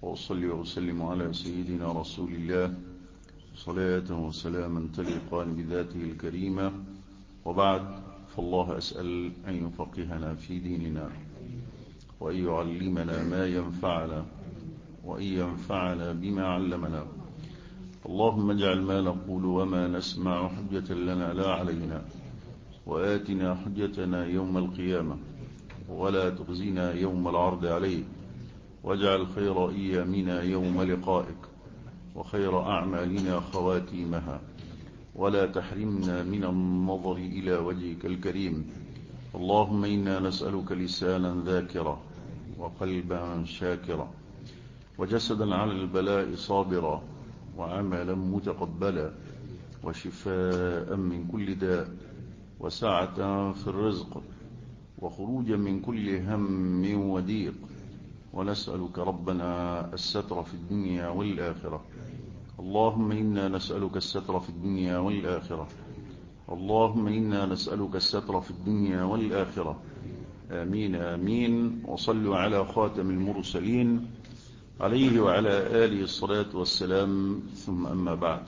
وأصلي وأسلم على سيدنا رسول الله صلاة وسلاما تليقان بذاته الكريمة وبعد فالله أسأل أن يفقهنا في ديننا وأن يعلمنا ما ينفعنا وأن ينفعنا بما علمنا اللهم اجعل ما نقول وما نسمع حجة لنا لا علينا وآتنا حجتنا يوم القيامة ولا تخزنا يوم العرض عليك واجعل خير أيامنا يوم لقائك وخير أعمالنا خواتيمها ولا تحرمنا من النظر إلى وجهك الكريم اللهم إنا نسألك لسانا ذاكرا وقلبا شاكرا وجسدا على البلاء صابرا وعملا متقبلا وشفاء من كل داء وسعة في الرزق وخروجا من كل هم وضيق ونسألك ربنا الستر في الدنيا والآخرة اللهم إنا نسألك الستر في الدنيا والآخرة اللهم إنا نسألك الستر في الدنيا والآخرة آمين آمين وصلوا على خاتم المرسلين عليه وعلى آله الصلاة والسلام ثم أما بعد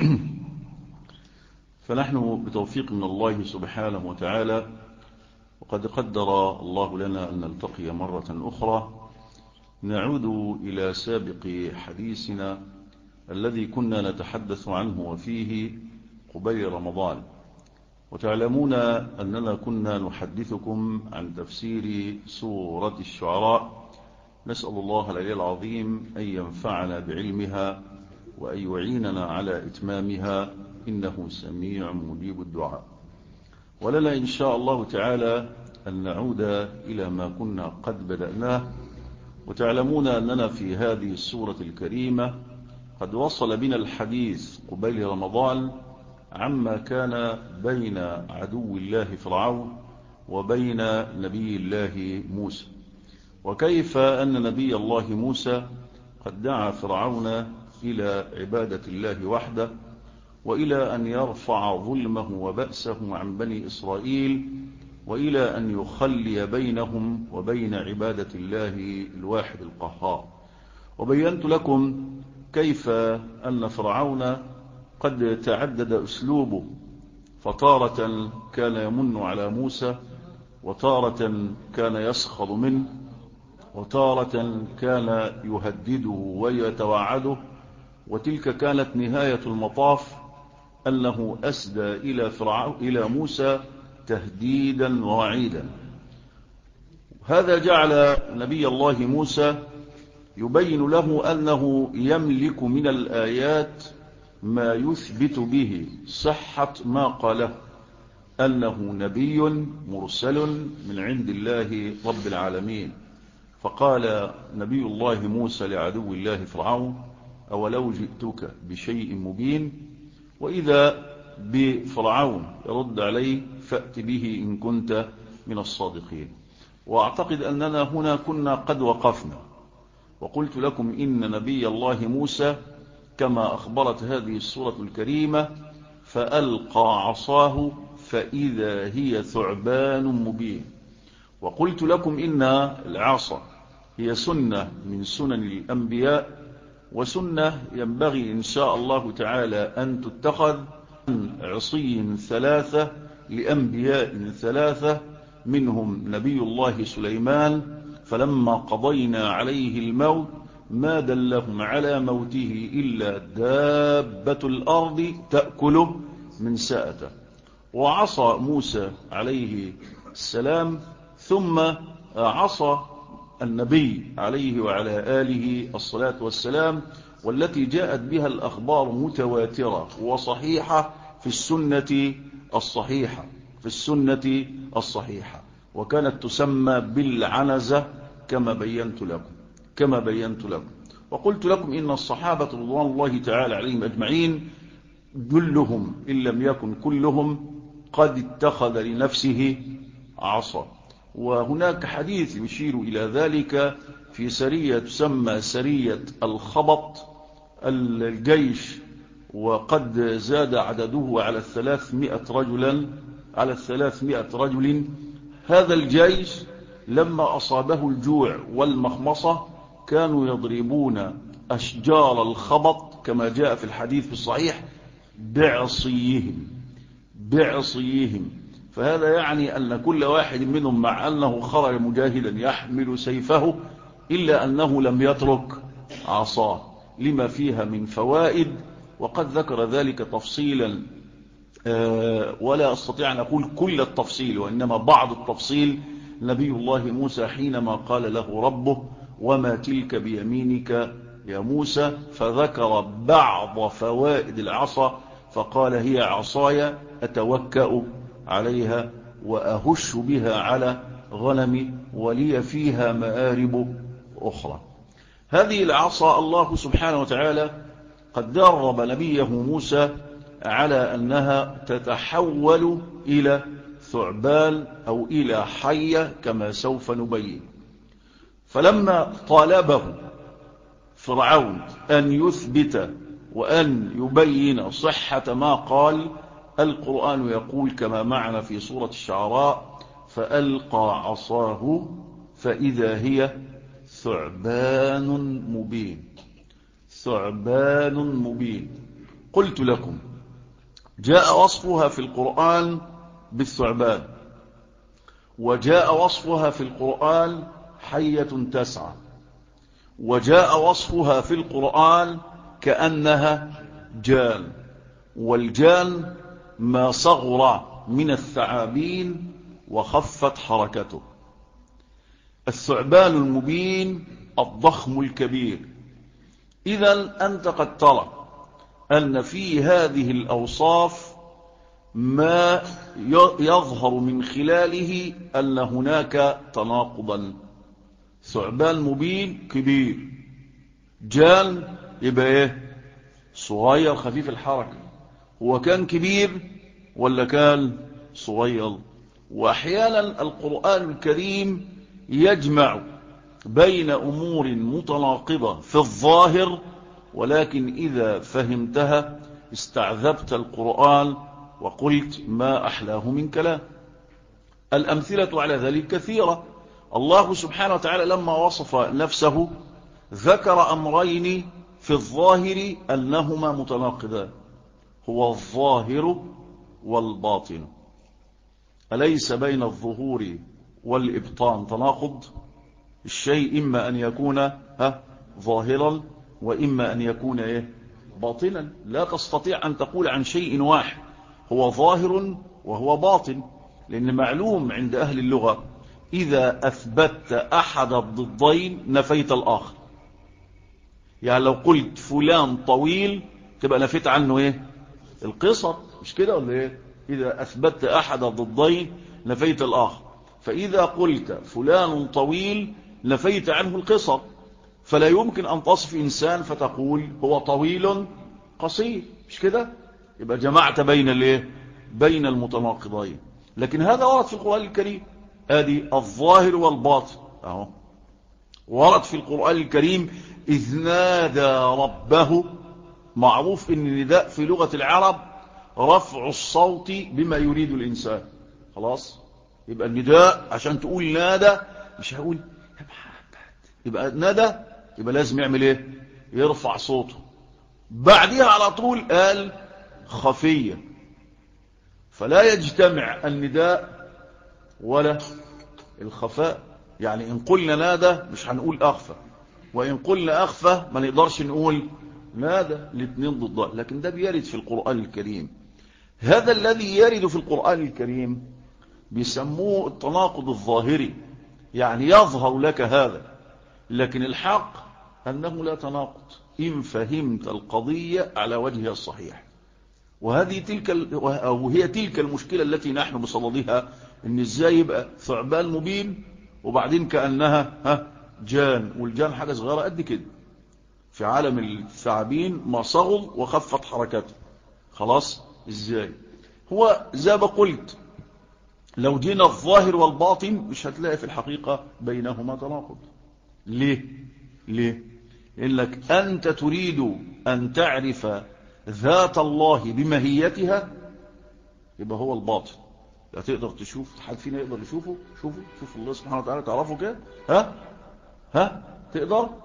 فنحن بتوفيق من الله سبحانه وتعالى وقد قدر الله لنا أن نلتقي مرة أخرى نعود إلى سابق حديثنا الذي كنا نتحدث عنه وفيه قبيل رمضان وتعلمون أننا كنا نحدثكم عن تفسير سورة الشعراء نسأل الله العلي العظيم أن ينفعنا بعلمها وأن يعيننا على إتمامها إنه سميع مجيب الدعاء ولنا إن شاء الله تعالى أن نعود إلى ما كنا قد بدأناه وتعلمون أننا في هذه السورة الكريمة قد وصل بنا الحديث قبيل رمضان عما كان بين عدو الله فرعون وبين نبي الله موسى وكيف أن نبي الله موسى قد دعا فرعون إلى عبادة الله وحده وإلى أن يرفع ظلمه وبأسه عن بني إسرائيل وإلى أن يخلي بينهم وبين عبادة الله الواحد القهار وبينت لكم كيف أن فرعون قد تعدد أسلوبه فطارة كان يمن على موسى وطارة كان يسخر منه وتارة كان يهدده ويتوعده وتلك كانت نهاية المطاف أنه أسدى إلى, فرعون إلى موسى تهديدا ووعيدا هذا جعل نبي الله موسى يبين له أنه يملك من الآيات ما يثبت به صحة ما قاله أنه نبي مرسل من عند الله رب العالمين فقال نبي الله موسى لعدو الله فرعون أولو جئتك بشيء مبين وإذا بفرعون يرد عليه فأت به إن كنت من الصادقين وأعتقد أننا هنا كنا قد وقفنا وقلت لكم إن نبي الله موسى كما أخبرت هذه السورة الكريمة فألقى عصاه فإذا هي ثعبان مبين وقلت لكم إن العصا هي سنة من سنن الأنبياء وسنة ينبغي إن شاء الله تعالى أن تتخذ عصي ثلاثة لأنبياء ثلاثة منهم نبي الله سليمان فلما قضينا عليه الموت ما دلهم على موته إلا دابة الأرض تأكل من ساءته وعصى موسى عليه السلام ثم عصى النبي عليه وعلى آله الصلاة والسلام والتي جاءت بها الأخبار متواترة وصحيحة في السنة الصحيحة في السنة الصحيحة وكانت تسمى بالعنزة كما بينت لكم كما بينت لكم وقلت لكم إن الصحابة رضوان الله تعالى عليهم أجمعين جلهم إن لم يكن كلهم قد اتخذ لنفسه عصا وهناك حديث يشير إلى ذلك في سرية تسمى سرية الخبط الجيش وقد زاد عدده على الثلاثمائة رجلا على الثلاثمائة رجل هذا الجيش لما أصابه الجوع والمخمصة كانوا يضربون أشجار الخبط كما جاء في الحديث في الصحيح بعصيهم بعصيهم فهذا يعني أن كل واحد منهم مع أنه خرج مجاهدا يحمل سيفه إلا أنه لم يترك عصاه لما فيها من فوائد وقد ذكر ذلك تفصيلا ولا أستطيع أن أقول كل التفصيل وإنما بعض التفصيل نبي الله موسى حينما قال له ربه وما تلك بيمينك يا موسى فذكر بعض فوائد العصا فقال هي عصاي أتوكأ عليها وأهش بها على غنمي ولي فيها مآرب أخرى هذه العصا الله سبحانه وتعالى قد درب نبيه موسى على أنها تتحول إلى ثعبان أو إلى حية كما سوف نبين فلما طالبه فرعون أن يثبت وأن يبين صحة ما قال القرآن يقول كما معنا في سورة الشعراء فألقى عصاه فإذا هي ثعبان مبين ثعبان مبين قلت لكم جاء وصفها في القرآن بالثعبان وجاء وصفها في القرآن حية تسعى وجاء وصفها في القرآن كأنها جان والجان ما صغر من الثعابين وخفت حركته الثعبان المبين الضخم الكبير إذا أنت قد ترى أن في هذه الأوصاف ما يظهر من خلاله أن هناك تناقضا ثعبان مبين كبير جان يبقى ايه صغير خفيف الحركة هو كان كبير ولا كان صغير واحيانا القرآن الكريم يجمع بين أمور متناقضة في الظاهر ولكن إذا فهمتها استعذبت القرآن وقلت ما أحلاه من كلام الأمثلة على ذلك كثيرة الله سبحانه وتعالى لما وصف نفسه ذكر أمرين في الظاهر أنهما متناقضان هو الظاهر والباطن أليس بين الظهور والإبطان تناقض الشيء إما أن يكون ها ظاهرا وإما أن يكون إيه باطنا لا تستطيع أن تقول عن شيء واحد هو ظاهر وهو باطن لأن معلوم عند أهل اللغة إذا أثبت أحد الضدين نفيت الآخر يعني لو قلت فلان طويل تبقى نفيت عنه إيه القصر مش كده ولا إيه إذا أثبت أحد الضدين نفيت الآخر فإذا قلت فلان طويل نفيت عنه القصر فلا يمكن أن تصف إنسان فتقول هو طويل قصير مش كده يبقى جمعت بين الايه بين المتناقضين لكن هذا ورد في القرآن الكريم ادي الظاهر والباطن اهو ورد في القرآن الكريم إذ نادى ربه معروف ان النداء في لغة العرب رفع الصوت بما يريد الإنسان خلاص يبقى النداء عشان تقول نادى مش هقول يبقى نادى يبقى لازم يعمل ايه يرفع صوته بعدها على طول قال خفية فلا يجتمع النداء ولا الخفاء يعني إن قلنا نادى مش هنقول أخفى وإن قلنا أخفى ما نقدرش نقول نادى الاثنين ضد لكن ده بيرد في القرآن الكريم هذا الذي يرد في القرآن الكريم بيسموه التناقض الظاهري يعني يظهر لك هذا لكن الحق أنه لا تناقض إن فهمت القضية على وجهها الصحيح وهذه تلك أو هي تلك المشكلة التي نحن بصددها ان ازاي يبقى ثعبان مبين وبعدين كأنها ها جان والجان حاجة صغيرة قد كده في عالم الثعابين ما صغل وخفت حركته خلاص ازاي هو زي ما قلت لو جينا الظاهر والباطن مش هتلاقي في الحقيقة بينهما تناقض ليه ليه إنك أنت تريد أن تعرف ذات الله بمهيتها يبقى هو الباطن لا تقدر تشوف حد فينا يقدر يشوفه شوفه شوف الله سبحانه وتعالى تعرفه كده ها ها تقدر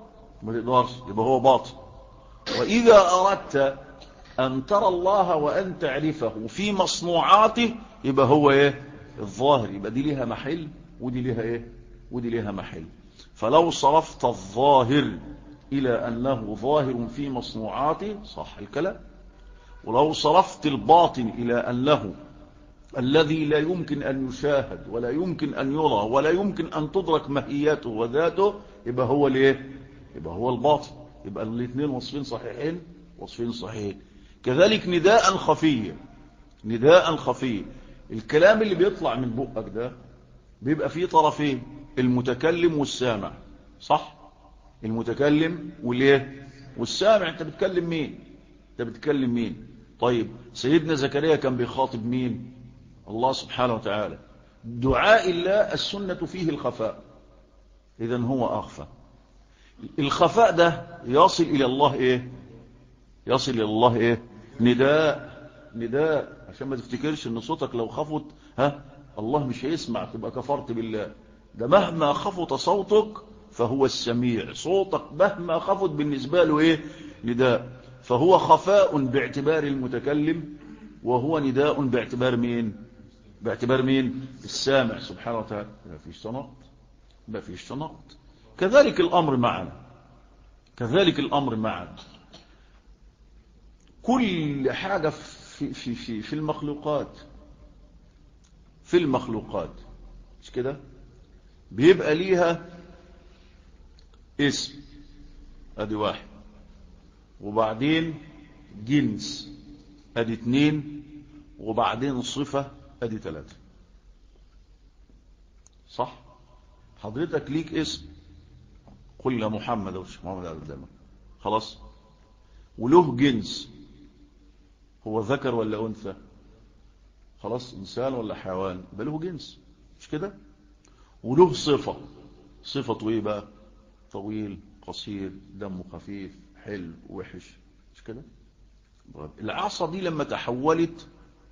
ما تقدرش يبقى هو باطن وإذا أردت أن ترى الله وأن تعرفه في مصنوعاته يبقى هو إيه الظاهر يبقى دي ليها محل ودي ليها إيه ودي ليها محل فلو صرفت الظاهر إلى أنه ظاهر في مصنوعاته صح الكلام ولو صرفت الباطن إلى أنه الذي لا يمكن أن يشاهد ولا يمكن أن يرى ولا يمكن أن تدرك مهياته وذاته يبقى هو ليه يبقى هو الباطن يبقى الاثنين وصفين صحيحين وصفين صحيحين كذلك نداء خفيا نداء خفيا الكلام اللي بيطلع من بقك ده بيبقى فيه طرفين المتكلم والسامع صح المتكلم والايه والسامع انت بتكلم مين انت بتكلم مين طيب سيدنا زكريا كان بيخاطب مين الله سبحانه وتعالى دعاء الله السنة فيه الخفاء إذا هو أخفى الخفاء ده يصل إلى الله إيه يصل إلى الله إيه نداء نداء عشان ما تفتكرش ان صوتك لو خفت ها الله مش هيسمع تبقى كفرت بالله ده مهما خفت صوتك فهو السميع صوتك مهما خفت بالنسبة له ايه نداء فهو خفاء باعتبار المتكلم وهو نداء باعتبار مين باعتبار مين السامع سبحانه وتعالى ما فيش تناقض ما فيش تناقض كذلك الأمر معنا كذلك الأمر معنا كل حاجة في, في, في, في المخلوقات في المخلوقات مش كده بيبقى ليها اسم ادي واحد وبعدين جنس ادي اتنين وبعدين صفة ادي تلاتة صح حضرتك ليك اسم قل محمد وش محمد على قدامك خلاص وله جنس هو ذكر ولا أنثى خلاص إنسان ولا حيوان يبقى له جنس مش كده وله صفة صفته إيه بقى طويل قصير دمه خفيف حلو وحش مش كده العصا دي لما تحولت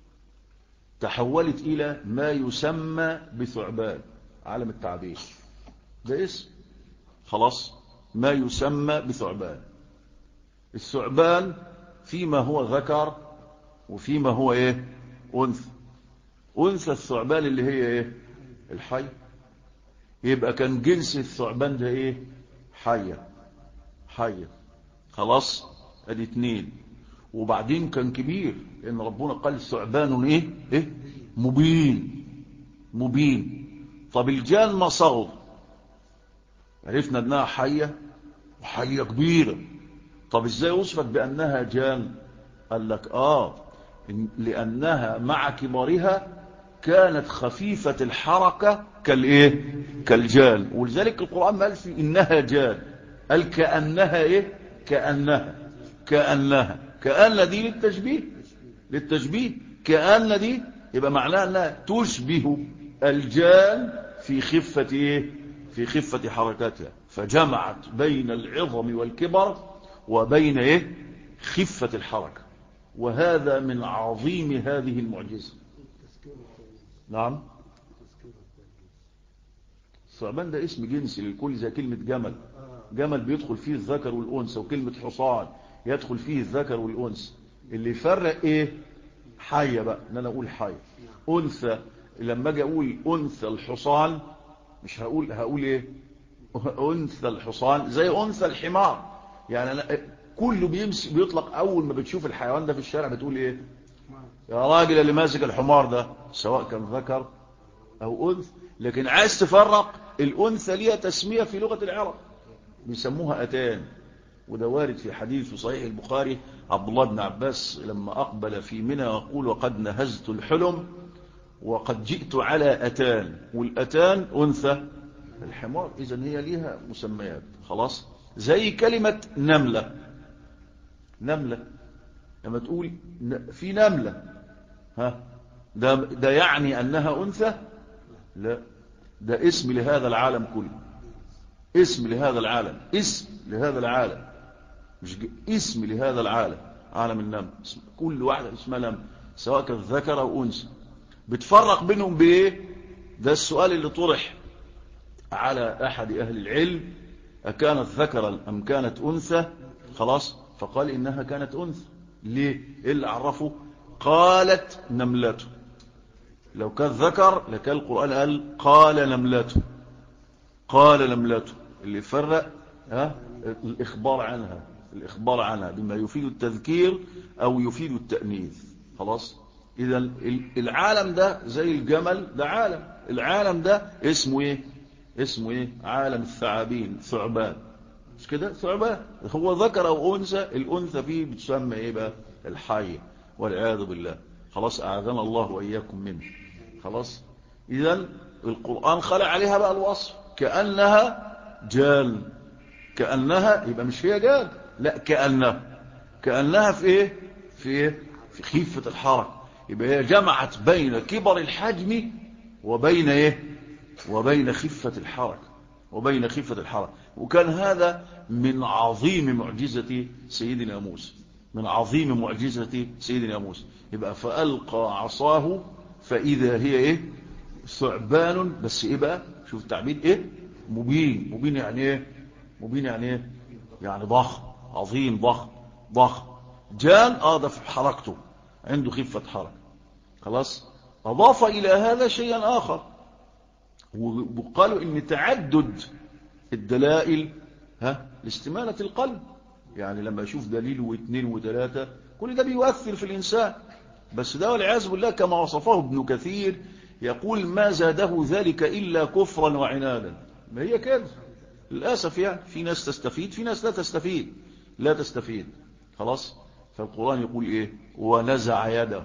تحولت إلى ما يسمى بثعبان عالم التعبير ده اسم خلاص ما يسمى بثعبان الثعبان فيما هو ذكر وفيما هو ايه انثى انثى الثعبان اللي هي ايه الحي يبقى كان جنس الثعبان ده ايه حية حية خلاص ادي اتنين وبعدين كان كبير لان ربنا قال ثعبان ايه ايه مبين مبين طب الجان ما صغر عرفنا انها حية وحية كبيرة طب ازاي وصفت بانها جان قال لك اه لانها مع كبرها كانت خفيفة الحركة كالايه كالجان ولذلك القرآن قال في انها جان قال كأنها ايه كأنها كأنها كأن دي للتشبيه للتشبيه كأن دي يبقى معناها انها تشبه الجان في خفة ايه في خفة حركاتها فجمعت بين العظم والكبر وبين ايه خفة الحركة وهذا من عظيم هذه المعجزة نعم الثعبان ده اسم جنسي للكل زي كلمة جمل جمل بيدخل فيه الذكر والأنثى وكلمة حصان يدخل فيه الذكر والأنثى اللي يفرق ايه حية بقى ان انا اقول حية أنثى لما اجي اقول أنثى الحصان مش هقول هقول ايه أنثى الحصان زي أنثى الحمار يعني أنا كله بيمسك بيطلق أول ما بتشوف الحيوان ده في الشارع بتقول إيه يا راجل اللي ماسك الحمار ده سواء كان ذكر أو أنثى لكن عايز تفرق الأنثى ليها تسمية في لغة العرب بيسموها أتان وده وارد في حديث في صحيح البخاري عبد الله بن عباس لما أقبل في منى يقول وقد نهزت الحلم وقد جئت على أتان والأتان أنثى الحمار إذن هي ليها مسميات خلاص زي كلمة نملة نملة لما تقول في نملة ها ده, ده يعني أنها أنثى لا ده اسم لهذا العالم كله اسم لهذا العالم اسم لهذا العالم مش اسم لهذا العالم عالم النمل كل واحدة اسمها نمل سواء كان ذكر أو أنثى بتفرق بينهم بإيه ده السؤال اللي طرح على أحد أهل العلم أكانت ذكرا أم كانت أنثى خلاص فقال إنها كانت أنثى ليه إيه اللي عرفه قالت نملته لو كان ذكر لكان القرآن قال قال نملته قال نملته اللي يفرق ها الإخبار عنها الإخبار عنها بما يفيد التذكير أو يفيد التأنيث خلاص إذا العالم ده زي الجمل ده عالم العالم ده اسمه إيه اسمه إيه عالم الثعابين ثعبان مش كده ثعبان هو ذكر أو أنثى الأنثى فيه بتسمى إيه بقى الحية والعياذ بالله خلاص أعاذنا الله وإياكم منه خلاص إذا القرآن خلع عليها بقى الوصف كأنها جان كأنها يبقى مش هي جان لا كأنها كأنها في إيه في إيه في خيفة الحركة يبقى هي جمعت بين كبر الحجم وبين إيه وبين خفة الحركة وبين خفة الحركة وكان هذا من عظيم معجزة سيدنا موسى من عظيم معجزة سيدنا موسى يبقى فألقى عصاه فإذا هي إيه ثعبان بس إيه بقى شوف التعبير إيه مبين مبين يعني إيه مبين يعني إيه يعني ضخم عظيم ضخم ضخم جان آه ده في حركته عنده خفة حركة خلاص أضاف إلى هذا شيئا آخر وقالوا إن تعدد الدلائل ها لاستمالة القلب يعني لما يشوف دليل واثنين وثلاثة كل ده بيؤثر في الإنسان بس ده والعياذ بالله كما وصفه ابن كثير يقول ما زاده ذلك إلا كفرا وعنادا ما هي كده للأسف يعني في ناس تستفيد في ناس لا تستفيد لا تستفيد خلاص فالقرآن يقول إيه ونزع يده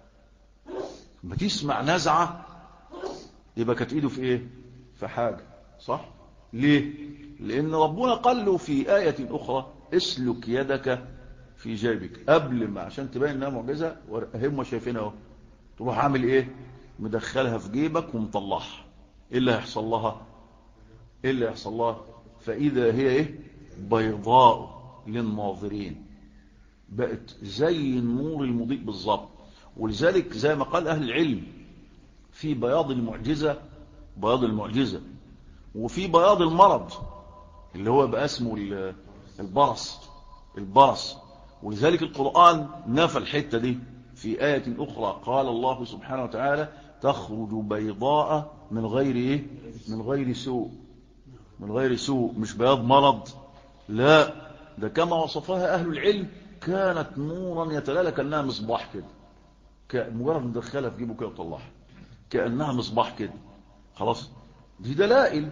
ما تسمع نزعة يبقى كانت ايده في ايه في حاجة صح ليه لان ربنا قال له في آية اخرى اسلك يدك في جيبك قبل ما عشان تبين انها معجزة هم شايفينها اهو تروح عامل ايه مدخلها في جيبك ومطلعها ايه اللي هيحصل لها ايه اللي هيحصل لها فاذا هي ايه بيضاء للناظرين بقت زي النور المضيء بالظبط ولذلك زي ما قال اهل العلم في بياض المعجزة بياض المعجزة وفي بياض المرض اللي هو بقى اسمه البرص البرص ولذلك القرآن نفى الحتة دي في آية أخرى قال الله سبحانه وتعالى تخرج بيضاء من غير إيه؟ من غير سوء من غير سوء مش بياض مرض لا ده كما وصفها أهل العلم كانت نورا يتلالى كأنها مصباح كده مجرد مدخلها في جيبه كده وطلعها كأنها مصباح كده خلاص دي دلائل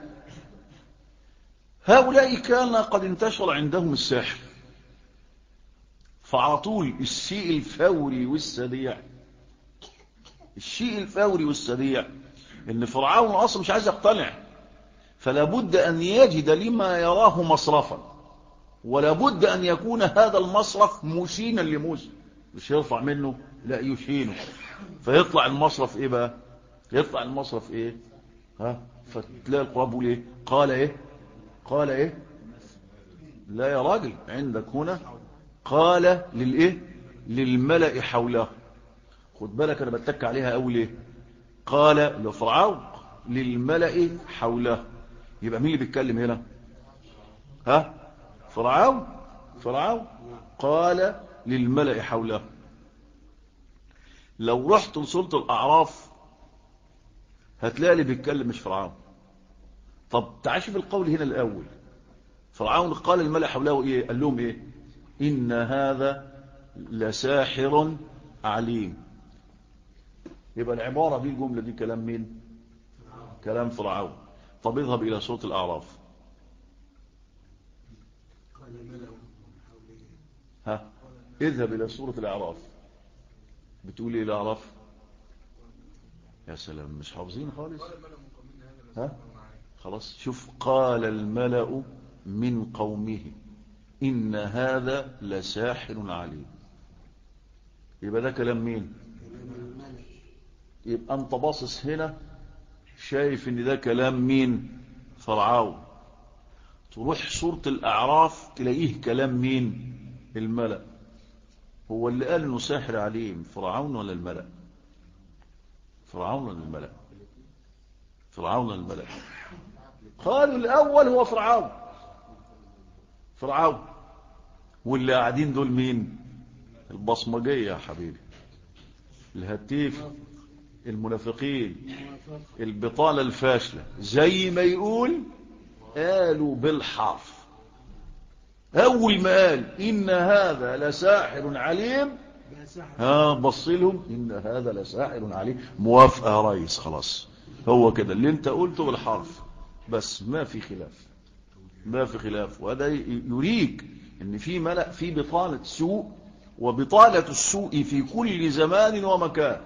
هؤلاء كان قد انتشر عندهم السحر فعلى طول الشيء الفوري والسريع الشيء الفوري والسريع ان فرعون اصلا مش عايز يقتنع فلا بد ان يجد لما يراه مصرفا ولا بد ان يكون هذا المصرف مشينا لموسى مش يرفع منه لا يشينه فيطلع المصرف ايه بقى يطلع المصرف ايه ها فتلاقي القرآن بيقول ايه قال ايه قال ايه لا يا راجل عندك هنا قال للايه للملأ حوله خد بالك انا بتك عليها اول ايه قال لفرعون للملأ حوله يبقى مين اللي بيتكلم هنا ها فرعون فرعون قال للملأ حوله لو رحت لسورة الأعراف هتلاقي اللي بيتكلم مش فرعون طب تعال شوف القول هنا الأول فرعون قال الملأ حوله إيه قال لهم إيه إن هذا لساحر عليم يبقى العبارة دي الجملة دي كلام مين كلام فرعون طب اذهب إلى سورة الأعراف ها اذهب إلى سورة الأعراف بتقول إيه الأعراف يا سلام مش حافظين خالص ها خلاص شوف قال الملأ من قومه إن هذا لساحر عليم يبقى ده كلام مين يبقى انت باصص هنا شايف ان ده كلام مين فرعون تروح سورة الأعراف تلاقيه كلام مين الملأ هو اللي قال انه ساحر عليم فرعون ولا الملأ فرعون ولا الملأ فرعون ولا الملأ قالوا الأول هو فرعون فرعون واللي قاعدين دول مين البصمجية يا حبيبي الهتيف المنافقين البطالة الفاشلة زي ما يقول قالوا بالحرف أول ما قال إن هذا لساحر عليم ها بص لهم إن هذا لساحر عليم موافقة يا ريس خلاص هو كده اللي انت قلته بالحرف بس ما في خلاف ما في خلاف وهذا يريك ان في ملأ في بطالة سوء وبطالة السوء في كل زمان ومكان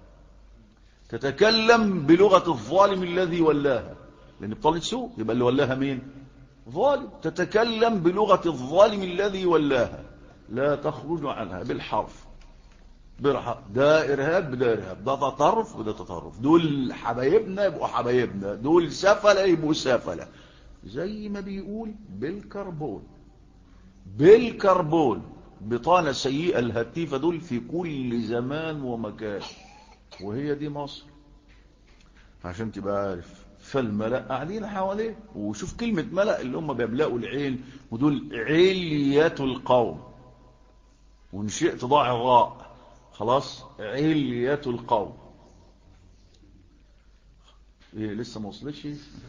تتكلم بلغة الظالم الذي ولاها لأن بطالة سوء يبقى اللي ولاها مين ظالم تتكلم بلغة الظالم الذي ولاها لا تخرج عنها بالحرف برحة ده إرهاب ده إرهاب ده تطرف وده تطرف دول حبايبنا يبقوا حبايبنا دول سفلة يبقوا سفلة زي ما بيقول بالكربون بالكربون بطانة سيئة الهتيفة دول في كل زمان ومكان وهي دي مصر عشان تبقى عارف فالملأ قاعدين حواليه وشوف كلمة ملأ اللي هم بيملأوا العين ودول عليات القوم وإن شئت ضاع الراء خلاص عليات القوم ايه لسه ما وصلتش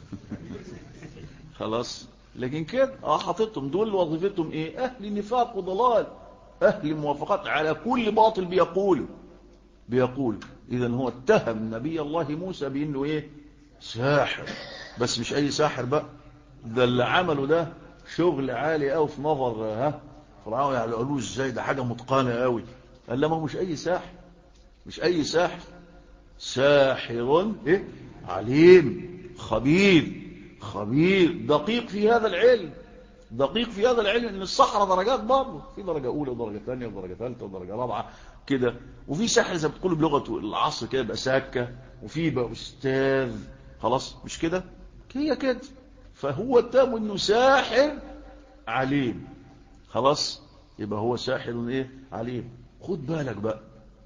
خلاص لكن كده اه حاططهم دول وظيفتهم ايه اهل نفاق وضلال اهل موافقات على كل باطل بيقولوا بيقول اذا هو اتهم نبي الله موسى بانه ايه ساحر بس مش اي ساحر بقى ده اللي عمله ده شغل عالي قوي في نظر ها فرعون يعني قالوا ازاي ده حاجه متقنه قوي قال لا ما هو مش اي ساحر مش اي ساحر ساحر ايه عليم خبير خبير دقيق في هذا العلم دقيق في هذا العلم ان الصحراء درجات برضه في درجه اولى ودرجه ثانيه ودرجه ثالثه ودرجه رابعه كده وفي ساحر زي ما بتقول بلغه العصر كده يبقى ساكه وفي بقى استاذ خلاص مش كده هي كده فهو اتهم انه ساحر عليم خلاص يبقى هو ساحر ايه عليم خد بالك بقى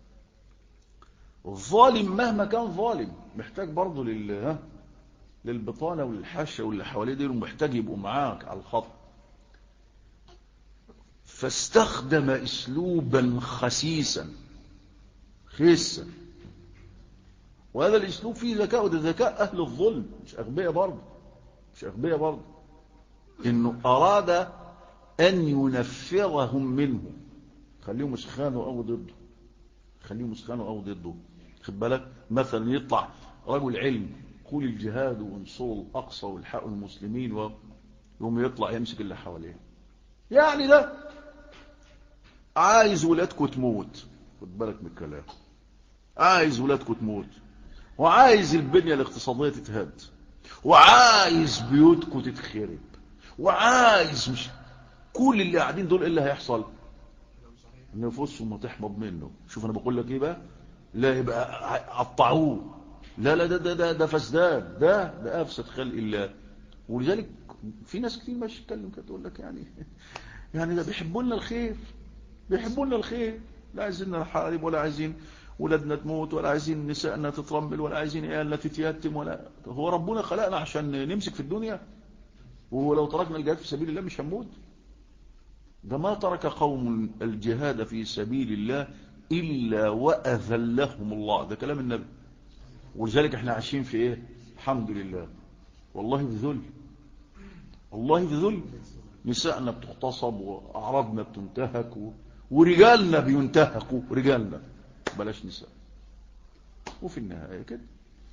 الظالم مهما كان ظالم محتاج برضه لل ها للبطانه وللحشه واللي حواليه دول محتاج يبقوا معاك على الخط فاستخدم اسلوبا خسيسا خسا وهذا الاسلوب فيه ذكاء وده ذكاء اهل الظلم مش اغبياء برضه مش اغبياء برضه انه اراد ان ينفرهم منه خليهم يسخنوا او ضده خليهم يسخنوا او ضده خد بالك مثلا يطلع رجل علم قول الجهاد وانصروا الاقصى والحقوا المسلمين ويوم يطلع يمسك اللي حواليه يعني ده عايز ولادكم تموت خد بالك من الكلام عايز ولادكم تموت وعايز البنية الاقتصادية تتهد وعايز بيوتكم تتخرب وعايز مش كل اللي قاعدين دول ايه اللي هيحصل نفوسهم هتحمض منه شوف انا بقول لك ايه بقى لا يبقى قطعوه لا لا ده ده ده, ده فسدان ده ده افسد خلق الله ولذلك في ناس كتير ماشي تتكلم كده تقول لك يعني يعني ده بيحبوا لنا الخير بيحبوا لنا الخير لا عايزين نحارب ولا عايزين ولادنا تموت ولا عايزين نسائنا تترمل ولا عايزين عيالنا تتيتم ولا هو ربنا خلقنا عشان نمسك في الدنيا ولو تركنا الجهاد في سبيل الله مش هنموت ده ما ترك قوم الجهاد في سبيل الله إلا وأذلهم الله ده كلام النبي ولذلك احنا عايشين في ايه الحمد لله والله في ذل والله في ذل نسائنا بتغتصب وأعراضنا بتنتهك و... ورجالنا بينتهكوا رجالنا بلاش نساء وفي النهاية كده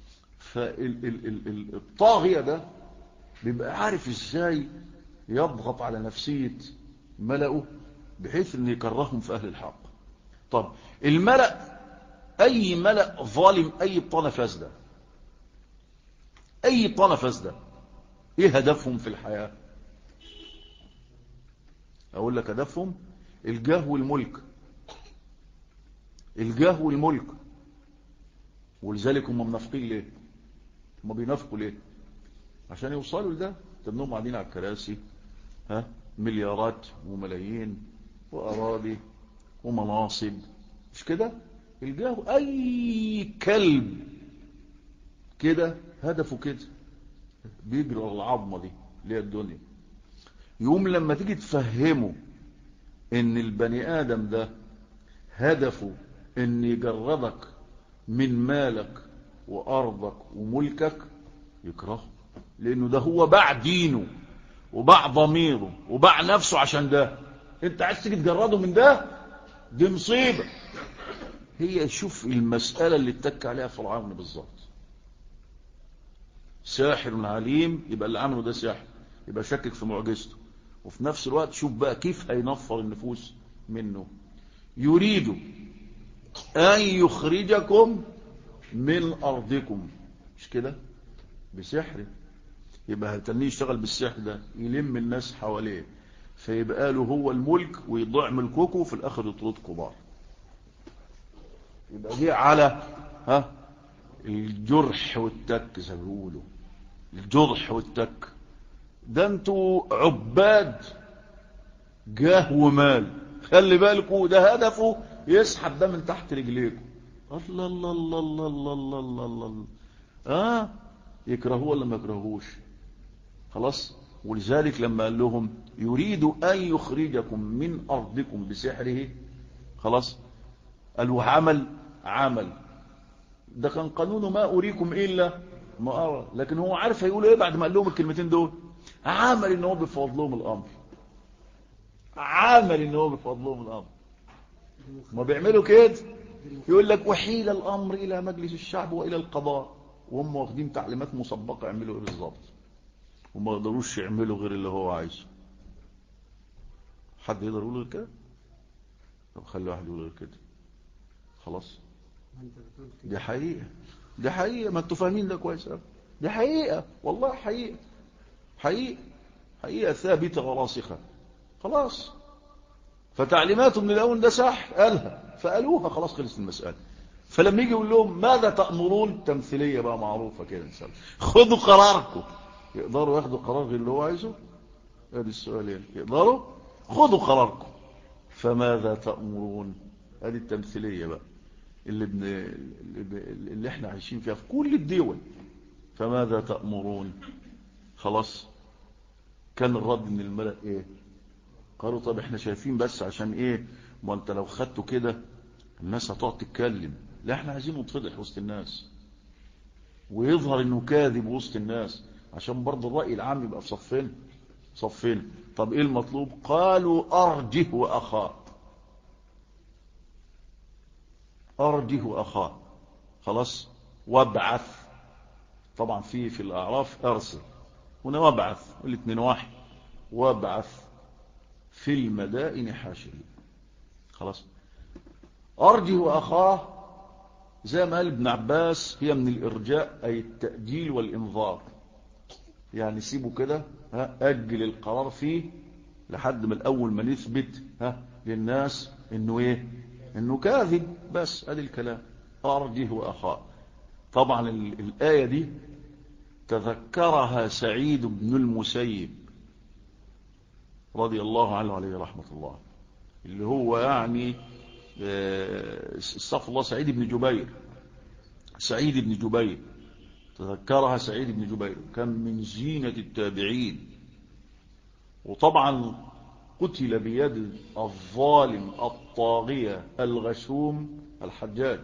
فالطاغية ده بيبقى عارف ازاي يضغط على نفسية ملأه بحيث ان يكرههم في اهل الحق طب الملأ اي ملأ ظالم اي بطانة فاسدة اي بطانة فاسدة ايه هدفهم في الحياة اقول لك هدفهم الجاه والملك الجاه والملك ولذلك هم منافقين ليه هم بينافقوا ليه عشان يوصلوا لده تنهم قاعدين على الكراسي ها مليارات وملايين وأراضي ومناصب مش كده الجاه أي كلب كده هدفه كده بيجري العظمة دي اللي هي الدنيا يوم لما تيجي تفهمه ان البني ادم ده هدفه ان يجردك من مالك وارضك وملكك يكرهه لانه ده هو باع دينه وباع ضميره وباع نفسه عشان ده انت عايز تيجي تجرده من ده دي مصيبة هي شوف المسألة اللي اتك عليها فرعون بالظبط ساحر عليم يبقى اللي عمله ده ساحر يبقى شكك في معجزته وفي نفس الوقت شوف بقى كيف هينفر النفوس منه يريد أن يخرجكم من أرضكم مش كده بسحر يبقى هتنيه يشتغل بالسحر ده يلم الناس حواليه فيبقى له هو الملك ويضيع ملككم في الآخر يطردكم بار يبقى دي على ها الجرح والتك زي ما بيقولوا الجرح والتك ده انتوا عباد جاه ومال خلي بالكوا ده هدفه يسحب ده من تحت رجليكم الله الله الله الله الله الله الله الله الله اه يكرهوه ولا ما يكرهوش خلاص ولذلك لما قال لهم يريد أن يخرجكم من أرضكم بسحره خلاص قالوا عمل عمل ده كان قانونه ما أريكم إلا ما أرى لكن هو عارف هيقول إيه بعد ما قال لهم الكلمتين دول عمل إن هو بفضل لهم الأمر عمل إن هو بفضل لهم الأمر ما بيعملوا كده يقول لك وحيل الأمر إلى مجلس الشعب وإلى القضاء وهم واخدين تعليمات مسبقة يعملوا إيه بالظبط وما يقدروش يعملوا غير اللي هو عايزه حد يقدر يقول غير كده طب خلي واحد يقول غير كده خلاص دي حقيقة دي حقيقة ما انتوا فاهمين ده كويس قوي دي حقيقة والله حقيقة حقيقة حقيقة ثابتة وراسخة خلاص فتعليماته من الأول ده صح قالها فقالوها خلاص خلصت المسألة فلما يجي يقول لهم ماذا تأمرون تمثيلية بقى معروفة كده إن شاء الله خذوا قراركم يقدروا ياخدوا قرار غير اللي هو عايزه ادي السؤالين يقدروا خذوا قراركم فماذا تأمرون ادي التمثيلية بقى اللي, بن... اللي احنا عايشين فيها في كل الدول فماذا تأمرون خلاص كان الرد من الملأ ايه قالوا طب احنا شايفين بس عشان ايه ما انت لو خدته كده الناس هتقعد تتكلم لا احنا عايزين نتفضح وسط الناس ويظهر انه كاذب وسط الناس عشان برضه الرأي العام يبقى في صفين صفين طب ايه المطلوب قالوا ارجه واخاه ارجه واخاه خلاص وابعث طبعا في في الاعراف ارسل هنا وابعث الاثنين واحد وابعث في المدائن حاشرين خلاص ارجه واخاه زي ما قال ابن عباس هي من الارجاء اي التأجيل والانظار يعني سيبه كده ها أجل القرار فيه لحد من الأول ما نثبت ها للناس إنه إيه إنه كاذب بس ادي الكلام أرجه وأخاه طبعا الآية دي تذكرها سعيد بن المسيب رضي الله عنه عليه رحمة الله اللي هو يعني استغفر الله سعيد بن جبير سعيد بن جبير تذكرها سعيد بن جبير كان من زينة التابعين وطبعا قتل بيد الظالم الطاغية الغشوم الحجاج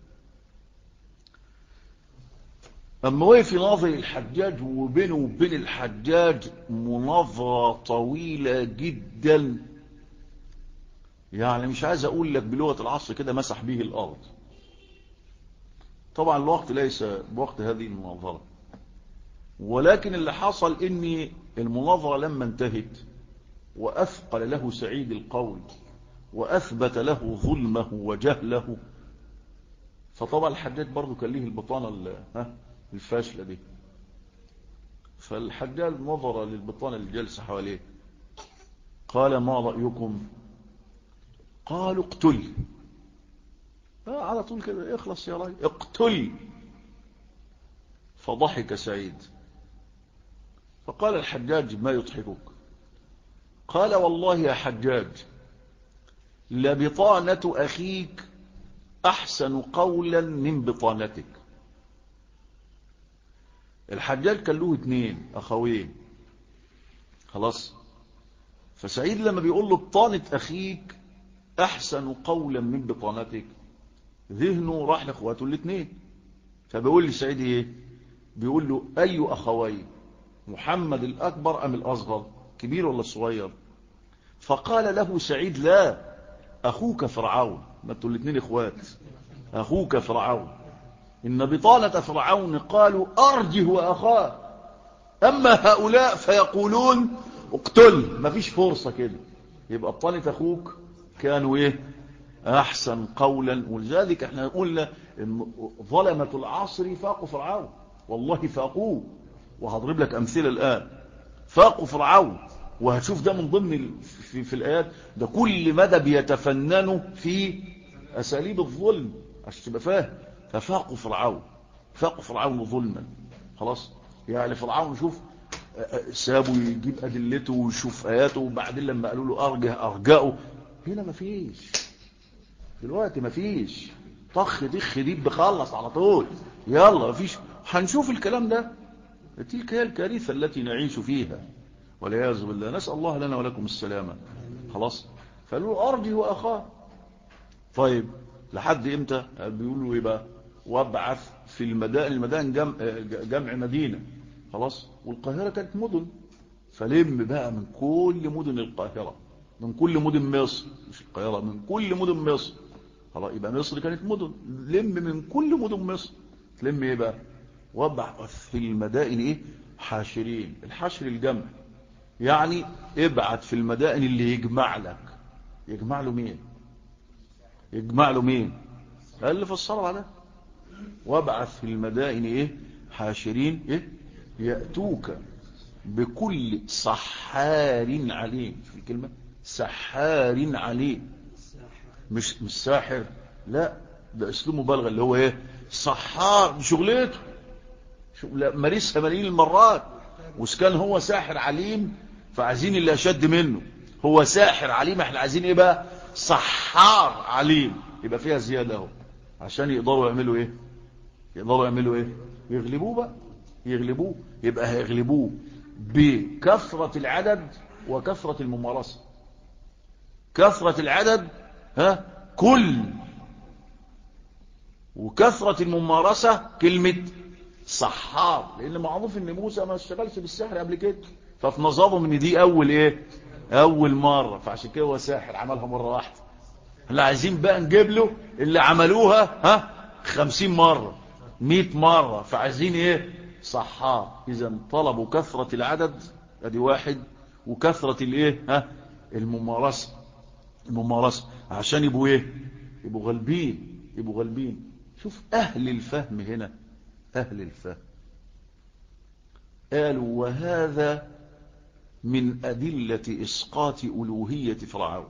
أما وقف يناظر الحجاج وبينه وبين الحجاج مناظرة طويلة جدا يعني مش عايز أقول لك بلغة العصر كده مسح به الأرض طبعا الوقت ليس بوقت هذه المناظرة ولكن اللي حصل ان المناظرة لما انتهت وأثقل له سعيد القول وأثبت له ظلمه وجهله فطبعا الحجاج برضو كان له البطانة الفاشلة دي فالحجاج نظر للبطانة الجالسة حواليه قال ما رأيكم قالوا اقتل آه على طول كده اخلص يا راجل اقتل فضحك سعيد فقال الحجاج ما يضحكك قال والله يا حجاج لبطانة أخيك أحسن قولا من بطانتك الحجاج كان له اتنين أخوين خلاص فسعيد لما بيقول له بطانة أخيك أحسن قولا من بطانتك ذهنه راح لأخواته الاثنين فبيقول لي سعيد إيه بيقول له أي أخوي محمد الأكبر أم الأصغر كبير ولا الصغير فقال له سعيد لا أخوك فرعون ما انتوا الاثنين إخوات أخوك فرعون إن بطانة فرعون قالوا أرجه وأخاه أما هؤلاء فيقولون اقتل ما فيش فرصة كده يبقى بطانة أخوك كانوا إيه أحسن قولا ولذلك احنا قلنا إن ظلمة العصر فاقوا فرعون والله فاقوه وهضرب لك أمثلة الآن فاقوا فرعون وهتشوف ده من ضمن في, في الآيات ده كل مدى بيتفننوا في أساليب الظلم عشان تبقى فاهم ففاقوا فرعون فاقوا فرعون ظلما خلاص يعني فرعون شوف سابوا يجيب أدلته ويشوف آياته وبعدين لما قالوا له أرجه أرجأه هنا مفيش دلوقتي مفيش طخ دخ ديب بخلص على طول يلا مفيش هنشوف الكلام ده تلك هي الكارثة التي نعيش فيها والعياذ بالله نسأل الله لنا ولكم السلامة خلاص فقالوا أرجه وأخاه طيب لحد امتى بيقولوا ايه بقى وابعث في المدائن المدائن جمع, جمع مدينة خلاص والقاهرة كانت مدن فلم بقى من كل مدن القاهرة من كل مدن مصر مش القاهرة من كل مدن مصر خلاص يبقى مصر كانت مدن لم من كل مدن مصر تلم ايه بقى وابعث في المدائن ايه حاشرين الحشر الجمع يعني ابعت في المدائن اللي يجمع لك يجمع له مين يجمع له مين قال اللي فسروا عليه وابعث في المدائن ايه حاشرين ايه يأتوك بكل سحار عليم في الكلمة سحار عليم مش مش ساحر لا ده اسلوب مبالغه اللي هو ايه سحار دي شغلته مارسها ملايين المرات وسكان هو ساحر عليم فعايزين اللي اشد منه هو ساحر عليم احنا عايزين ايه بقى سحار عليم يبقى فيها زيادة اهو عشان يقدروا يعملوا ايه يقدروا يعملوا ايه يغلبوه بقى يغلبوه يبقى هيغلبوه بكثرة العدد وكثرة الممارسة كثرة العدد ها كل وكثرة الممارسة كلمة سحار لان معروف ان موسى ما اشتغلش بالسحر قبل كده ففي نظرهم ان دي اول ايه اول مرة فعشان كده هو ساحر عملها مرة واحدة اللي عايزين بقى نجيب له اللي عملوها ها خمسين مرة مئة مرة فعايزين ايه صحار اذا طلبوا كثرة العدد ادي واحد وكثرة الايه ها الممارسة الممارسة عشان يبقوا ايه يبقوا غالبين يبقوا غالبين شوف اهل الفهم هنا اهل الفهم قالوا وهذا من أدلة إسقاط ألوهية فرعون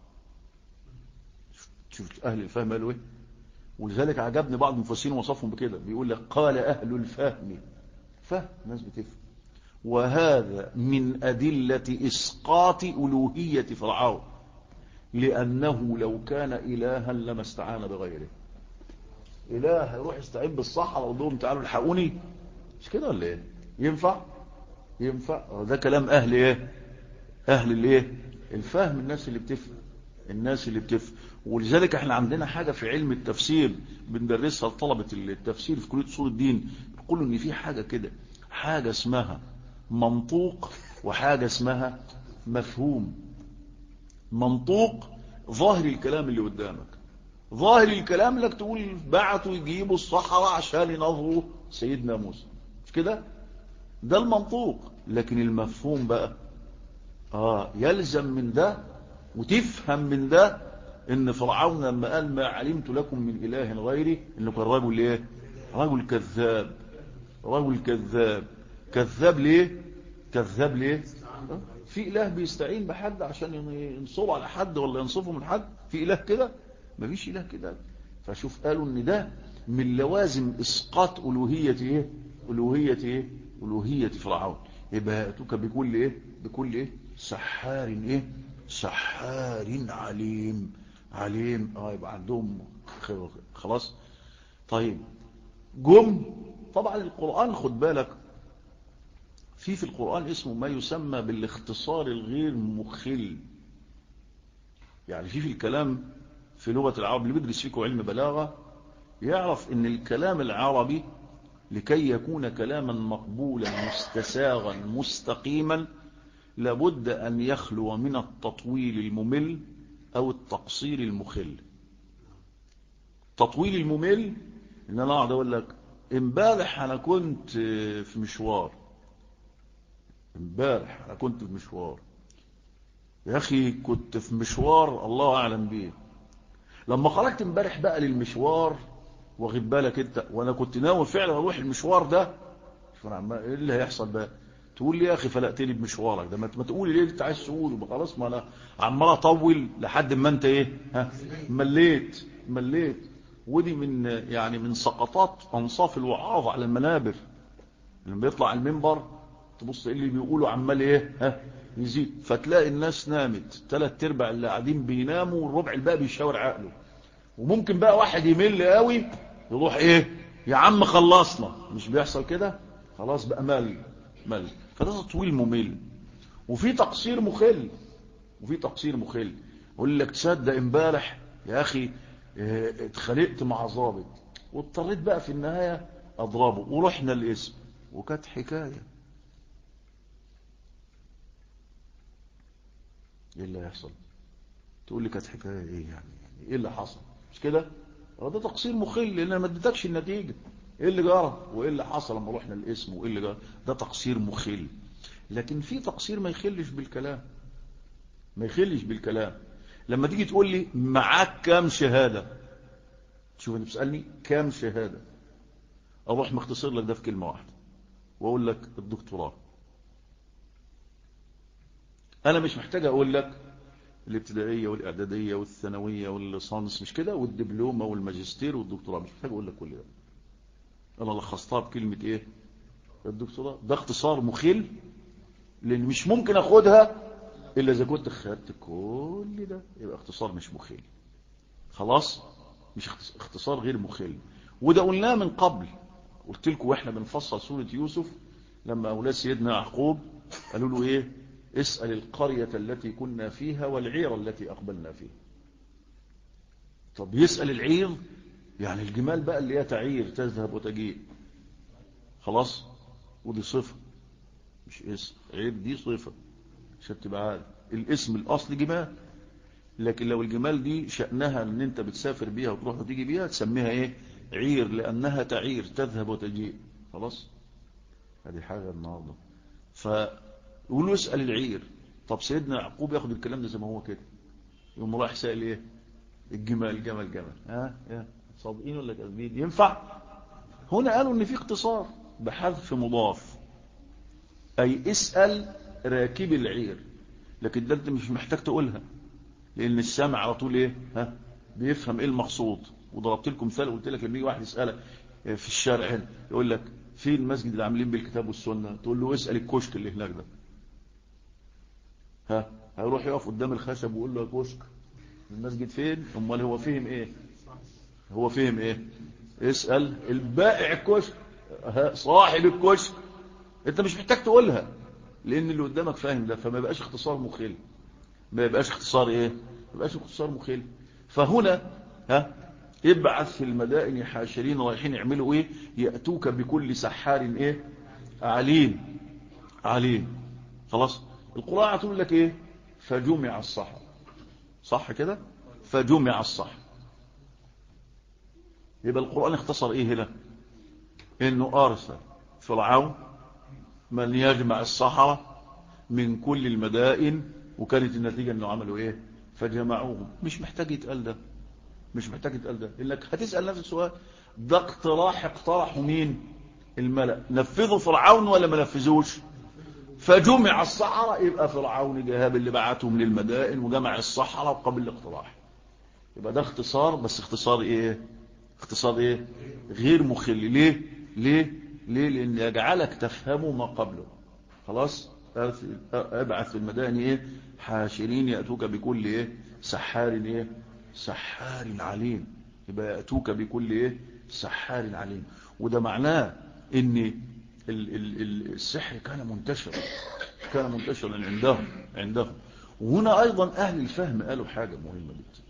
شوف أهل الفهم قالوا إيه ولذلك عجبني بعض المفسرين وصفهم بكده بيقول لك قال أهل الفهم فهم الناس بتفهم وهذا من أدلة إسقاط ألوهية فرعون لأنه لو كان إلها لما استعان بغيره إله يروح يستعين بالصحراء ويقول لهم تعالوا الحقوني مش كده ولا إيه ينفع ينفع ده كلام أهل إيه أهل الإيه الفهم الناس اللي بتفهم الناس اللي بتفهم ولذلك احنا عندنا حاجة في علم التفسير بندرسها لطلبة التفسير في كلية أصول الدين بيقولوا ان في حاجة كده حاجة اسمها منطوق وحاجة اسمها مفهوم منطوق ظاهر الكلام اللي قدامك ظاهر الكلام لك تقول بعتوا يجيبوا الصحراء عشان ينظروا سيدنا موسى مش كده ده المنطوق لكن المفهوم بقى آه يلزم من ده وتفهم من ده ان فرعون لما قال ما علمت لكم من اله غيري انه كان رجل ايه رجل كذاب رجل كذاب كذاب ليه كذاب ليه في اله بيستعين بحد عشان ينصره على حد ولا ينصفه من حد في اله كده مفيش اله كده فشوف قالوا ان ده من لوازم اسقاط الوهيه ايه الوهيه ايه الوهيه فرعون يبقى ياتوك بكل ايه بكل ايه سحار ايه سحار عليم عليم اه يبقى عندهم خلاص طيب جم طبعا القرآن خد بالك في في القرآن اسمه ما يسمى بالاختصار الغير مخل يعني في في الكلام في لغة العرب اللي بيدرس فيكم علم بلاغة يعرف ان الكلام العربي لكي يكون كلاما مقبولا مستساغا مستقيما لابد أن يخلو من التطويل الممل أو التقصير المخل التطويل الممل إن أنا أقعد أقول لك امبارح أنا كنت في مشوار امبارح أنا كنت في مشوار يا أخي كنت في مشوار الله أعلم بيه لما خرجت امبارح بقى للمشوار واخد بالك انت وانا كنت ناوي فعلا اروح المشوار ده شوف انا عمال ايه اللي هيحصل بقى تقول لي يا اخي فلقتني بمشوارك ده ما تقولي ليه انت عايز تقوله خلاص ما انا عمال اطول لحد ما انت ايه ها مليت مليت ودي من يعني من سقطات انصاف الوعاظ على المنابر لما يطلع المنبر تبص ايه اللي بيقولوا عمال ايه ها يزيد فتلاقي الناس نامت ثلاث ارباع اللي قاعدين بيناموا والربع الباقي بيشاور عقله وممكن بقى واحد يمل قوي يروح ايه يا عم خلصنا مش بيحصل كده خلاص بقى مل مل فده تطويل ممل وفي تقصير مخل وفي تقصير مخل يقول لك تصدق امبارح يا اخي اه اتخانقت مع ظابط واضطريت بقى في النهايه اضربه ورحنا الاسم وكانت حكايه ايه اللي هيحصل تقول لي كانت حكايه ايه يعني ايه اللي حصل مش كده ده تقصير مخل لان ما اديتكش النتيجه ايه اللي جرى وايه اللي حصل لما رحنا الاسم وايه اللي جرى ده تقصير مخل لكن في تقصير ما يخلش بالكلام ما يخلش بالكلام لما تيجي تقول لي معاك كام شهاده شوف انت بتسالني كام شهاده اروح مختصر لك ده في كلمه واحده واقول لك الدكتوراه انا مش محتاج اقول لك الابتدائية والإعدادية والثانوية والليسانس مش كده والدبلومة والماجستير والدكتوراه مش محتاج أقول لك كل ده أنا لخصتها بكلمة إيه الدكتوراه ده اختصار مخل لأن مش ممكن أخدها إلا إذا كنت خدت كل ده يبقى اختصار مش مخل خلاص مش اختصار غير مخل وده قلناه من قبل قلت لكم واحنا بنفصل سورة يوسف لما أولاد سيدنا يعقوب قالوا له إيه اسأل القرية التي كنا فيها والعير التي أقبلنا فيها طب يسأل العير يعني الجمال بقى اللي هي تعير تذهب وتجيء خلاص ودي صفة مش اسم عير دي صفة عشان تبقى عارف الاسم الأصل جمال لكن لو الجمال دي شأنها ان انت بتسافر بيها وتروح وتيجي بيها تسميها ايه عير لأنها تعير تذهب وتجيء خلاص هذه حاجة النهاردة ف يقول له اسأل العير طب سيدنا يعقوب ياخد الكلام ده زي ما هو كده يقوم رايح سائل ايه الجمال جمل جمل ها يا صادقين ولا كاذبين ينفع هنا قالوا ان في اختصار بحذف مضاف اي اسأل راكب العير لكن ده انت مش محتاج تقولها لان السامع على طول ايه ها بيفهم ايه المقصود وضربت لكم مثال قلت لك لما يجي واحد يسالك في الشارع هنا يقول لك فين المسجد اللي عاملين بالكتاب والسنه تقول له اسال الكشك اللي هناك ده ها هيروح يقف قدام الخشب ويقول له يا كشك المسجد فين امال هو فهم ايه هو فهم ايه اسال البائع الكشك صاحب الكشك انت مش محتاج تقولها لان اللي قدامك فاهم ده فما يبقاش اختصار مخل ما يبقاش اختصار ايه ما يبقاش اختصار مخل فهنا ها ابعث في المدائن حاشرين رايحين يعملوا ايه ياتوك بكل سحار ايه عليم عليم خلاص القراءه تقول لك ايه فجمع الصحر صح كده فجمع الصحر يبقى القران اختصر ايه هنا انه ارسل فرعون من يجمع الصحراء من كل المدائن وكانت النتيجة انه عملوا ايه فجمعوهم مش محتاج يتقال ده مش محتاج يتقال ده انك هتسأل نفس السؤال ده اقتراح اقترحوا مين الملأ نفذوا فرعون ولا ما نفذوش فجمع الصحراء يبقى فرعون جهاب اللي بعتهم للمدائن وجمع الصحراء وقبل الاقتراح يبقى ده اختصار بس اختصار ايه اختصار ايه غير مخل ليه ليه ليه لان يجعلك تفهم ما قبله خلاص ابعث في المدائن ايه حاشرين ياتوك بكل ايه سحار ايه سحار عليم يبقى ياتوك بكل ايه سحار عليم وده معناه ان ال ال ال السحر كان منتشرا كان منتشرا عندهم عندهم وهنا أيضا أهل الفهم قالوا حاجة مهمة جدا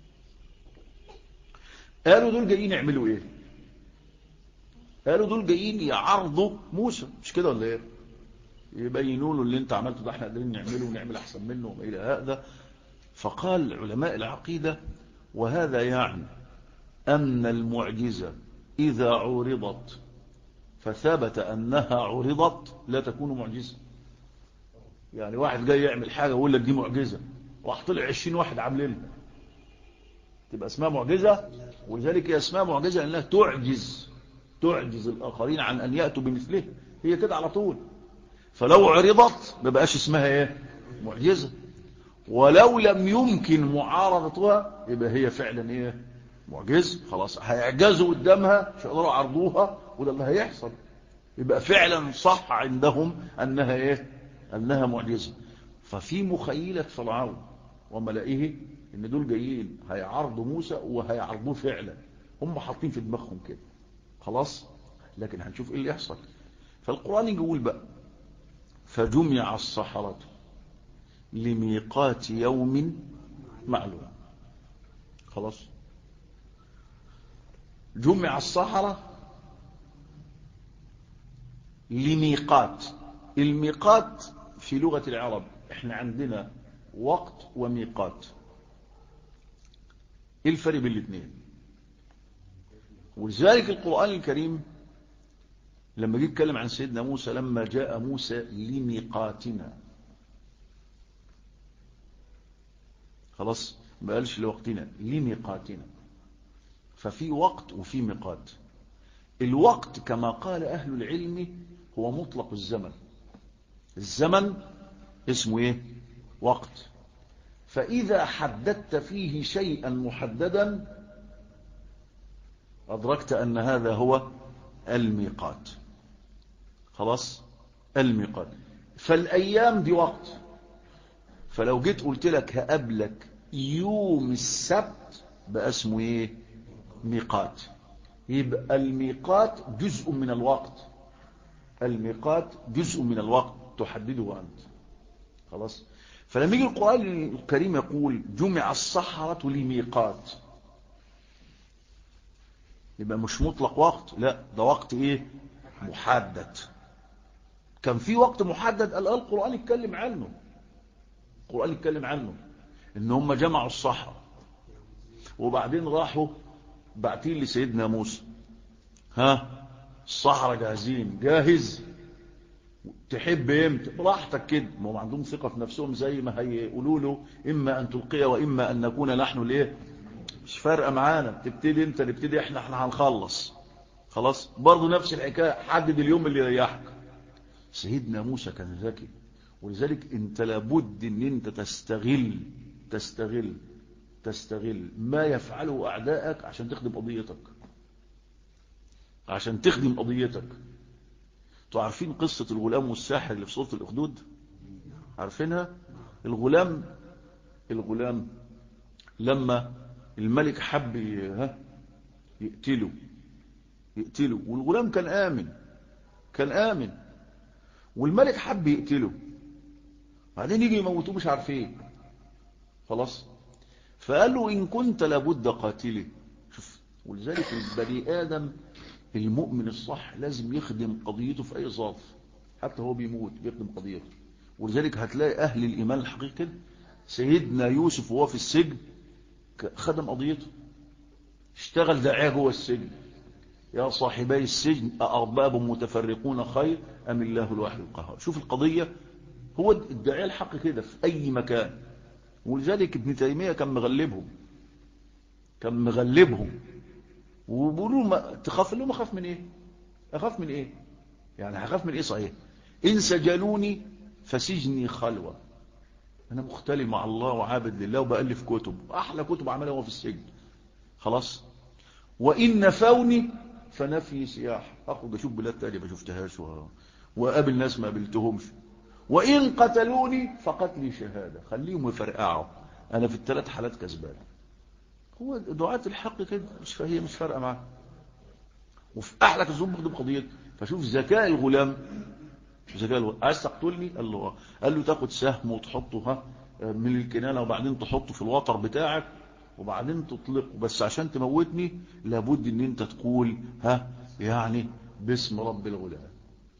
قالوا دول جايين يعملوا ايه قالوا دول جايين يعرضوا موسى مش كده ولا ايه يبينوا له اللي انت عملته ده احنا قادرين نعمله ونعمل احسن منه وما الى هذا فقال علماء العقيدة وهذا يعني أن المعجزة إذا عرضت فثبت أنها عرضت لا تكون معجزة يعني واحد جاي يعمل حاجة ويقول لك دي معجزة راح طلع 20 واحد عاملينها تبقى اسمها معجزة ولذلك هي اسمها معجزة لأنها تعجز تعجز الآخرين عن أن يأتوا بمثله هي كده على طول فلو عرضت ما بقاش اسمها ايه معجزة ولو لم يمكن معارضتها يبقى هي فعلا ايه معجزة خلاص هيعجزوا قدامها مش هيقدروا يعرضوها وده اللي هيحصل يبقى فعلا صح عندهم انها ايه انها معجزة ففي مخيلة فرعون وملائه ان دول جايين هيعرضوا موسى وهيعرضوه فعلا هم حاطين في دماغهم كده خلاص لكن هنشوف ايه اللي يحصل فالقرآن يقول بقى فجمع الصحرة لميقات يوم معلوم خلاص جمع الصحرة لميقات الميقات في لغة العرب احنا عندنا وقت وميقات ايه الفرق بين الاثنين ولذلك القرآن الكريم لما جه يتكلم عن سيدنا موسى لما جاء موسى لميقاتنا خلاص ما قالش لوقتنا لميقاتنا ففي وقت وفي ميقات الوقت كما قال أهل العلم هو مطلق الزمن الزمن اسمه ايه وقت فإذا حددت فيه شيئا محددا أدركت أن هذا هو الميقات خلاص الميقات فالأيام دي وقت فلو جيت قلت لك هقابلك يوم السبت بقى اسمه ايه ميقات يبقى الميقات جزء من الوقت الميقات جزء من الوقت تحدده أنت خلاص فلما يجي القرآن الكريم يقول جمع الصحرة لميقات يبقى مش مطلق وقت لا ده وقت ايه محدد كان في وقت محدد قال القرآن يتكلم عنه القرآن يتكلم عنه ان هم جمعوا الصحراء وبعدين راحوا بعتين لسيدنا موسى ها الصحراء جاهزين جاهز تحب امتى براحتك كده ما هم عندهم ثقة في نفسهم زي ما هيقولوا له اما ان تلقي واما ان نكون نحن الايه مش فارقه معانا تبتدي انت نبتدي احنا احنا هنخلص خلاص برضه نفس الحكايه حدد اليوم اللي يريحك سيدنا موسى كان ذكي ولذلك انت لابد ان انت تستغل تستغل تستغل ما يفعله اعدائك عشان تخدم قضيتك عشان تخدم قضيتك انتوا عارفين قصة الغلام والساحر اللي في سورة الأخدود عارفينها الغلام الغلام لما الملك حب ها يقتله يقتله والغلام كان آمن كان آمن والملك حب يقتله بعدين يجي يموتوه مش عارفين خلاص فقال له إن كنت لابد قاتله شوف ولذلك البني آدم المؤمن الصح لازم يخدم قضيته في أي ظرف حتى هو بيموت بيخدم قضيته ولذلك هتلاقي أهل الإيمان الحقيقي سيدنا يوسف وهو في السجن خدم قضيته اشتغل داعية جوه السجن يا صاحبي السجن أأرباب متفرقون خير أم الله الواحد القهار شوف القضية هو الداعية الحق كده في أي مكان ولذلك ابن تيمية كان مغلبهم كان مغلبهم وبيقولوا ما تخاف لهم اخاف من ايه اخاف من ايه يعني هخاف من ايه صحيح ان سجنوني فسجني خلوة انا مختلي مع الله وعابد لله وبألف كتب احلى كتب عملها هو في السجن خلاص وان نفوني فنفي سياح اخرج اشوف بلاد تانية ما شفتهاش واقابل ناس ما قابلتهمش وان قتلوني فقتلي شهادة خليهم يفرقعوا انا في الثلاث حالات كسبان هو دعاة الحق كده مش فهي مش فارقه معاه وفي احلك الظلم بيخدم قضيته فشوف ذكاء الغلام ذكاء الغلام عايز تقتلني قال له آه. قال له تاخد سهم وتحطه ها من الكنانه وبعدين تحطه في الوتر بتاعك وبعدين تطلقه بس عشان تموتني لابد ان انت تقول ها يعني باسم رب الغلام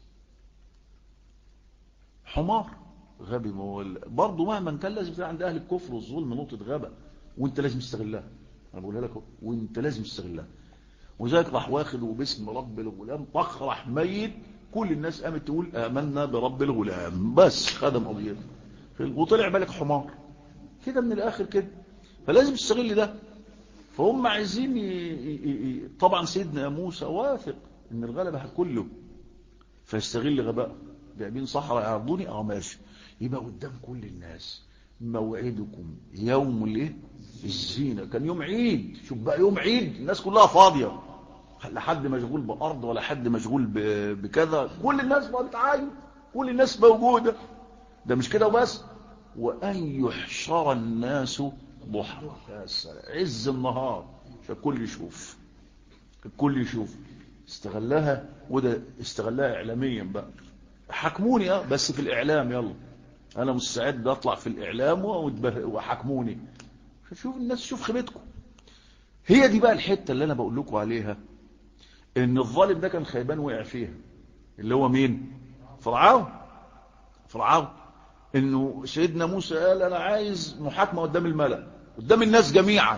حمار غبي ما هو برضه مهما كان لازم يكون عند اهل الكفر والظلم نقطه غباء وانت لازم تستغلها انا بقولها لك وانت لازم تستغلها وذلك راح واخد وباسم رب الغلام طخ راح ميت كل الناس قامت تقول امنا برب الغلام بس خدم قضيته وطلع ملك حمار كده من الاخر كده فلازم تستغل ده فهم عايزين ي... ي... طبعا سيدنا موسى واثق ان الغلبة هتكله فيستغل غباء جايبين صحراء يعرضوني اه ماشي يبقى قدام كل الناس موعدكم يوم الايه الزينة كان يوم عيد شوف بقى يوم عيد الناس كلها فاضية لا حد مشغول بأرض ولا حد مشغول ب... بكذا كل الناس بقى بتعاين كل الناس موجودة ده مش كده وبس وأن يحشر الناس ضحى عز النهار عشان الكل يشوف الكل يشوف استغلها وده استغلها إعلاميا بقى حكموني اه بس في الإعلام يلا أنا مستعد أطلع في الإعلام وحكموني شوف الناس شوف خيبتكم هي دي بقى الحتة اللي أنا بقول لكم عليها إن الظالم ده كان خيبان وقع فيها اللي هو مين فرعون فرعون إنه سيدنا موسى قال أنا عايز محاكمة قدام الملأ قدام الناس جميعا